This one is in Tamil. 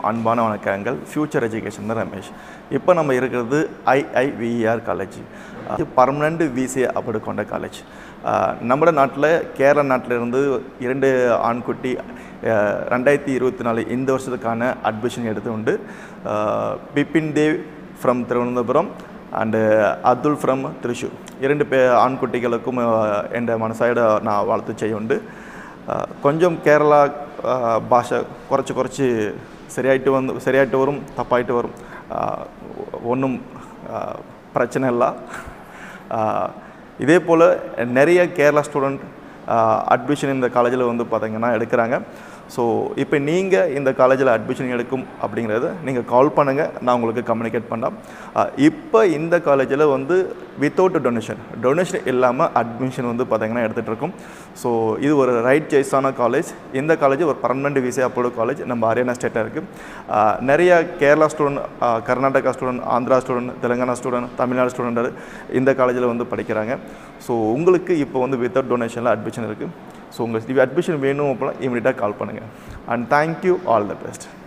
அன்பான வணக்கங்கள் ஃப்யூச்சர் எஜுகேஷன் தான் ரமேஷ் இப்போ நம்ம இருக்கிறது ஐஐவிஆர் காலேஜ் அது பர்மனண்ட் விசி அப்படி கொண்ட காலேஜ் நம்ம நாட்டில் கேரள நாட்டில் இருந்து இரண்டு ஆண்குட்டி அஹ், ரெண்டாயிரத்தி இருபத்தி நாலு இந்த வருஷத்துக்கான அட்மிஷன் எடுத்து உண்டு ah, Bibin Dev from Thiruvananthapuram and Athul from Thrissur இரண்டு பே ஆண்குட்டிகளுக்கும் அஹ், என் மனசாயோட நான் வாழ்த்து செய்ய உண்டு அஹ், கொஞ்சம் கேரளா அஹ், பாஷை குறைச்சி குறைச்சி சரியாயிட்டு வந்து சரியாயிட்டு வரும் தப்பாயிட்டு வரும் ஒன்றும் பிரச்சனை இல்லை அஹ், இதே போல் நிறைய கேரளா ஸ்டூடெண்ட் அட்மிஷன் இந்த காலேஜில் வந்து பார்த்தீங்கன்னா எடுக்கிறாங்க ஸோ இப்போ நீங்கள் இந்த காலேஜில் அட்மிஷன் எடுக்கும் அப்படிங்கிறத நீங்கள் கால் பண்ணுங்கள் நான் உங்களுக்கு கம்யூனிகேட் பண்ணலாம் இப்போ இந்த காலேஜில் வந்து வித்தவுட் டொனேஷன் டொனேஷன் இல்லாமல் அட்மிஷன் வந்து பார்த்தீங்கன்னா எடுத்துகிட்டு இருக்கோம் ஸோ இது ஒரு ரைட் சாய்ஸான காலேஜ் இந்த காலேஜ் ஒரு பர்மனெண்ட் விசை அப்போலோ காலேஜ் நம்ம ஹரியானா ஸ்டேட்டாக இருக்குது நிறைய Kerala student Karnataka student Andhra student Telangana student Tamil Nadu student இந்த காலேஜில் வந்து படிக்கிறாங்க ஸோ உங்களுக்கு இப்போ வந்து வித்தவுட் டொனேஷனில் அட்மிஷன் இருக்குது ஸோ உங்களுக்கு அட்மிஷன் வேணும் அப்படின்னா இமீடியட்டாக கால் பண்ணுங்கள் and thank you all the best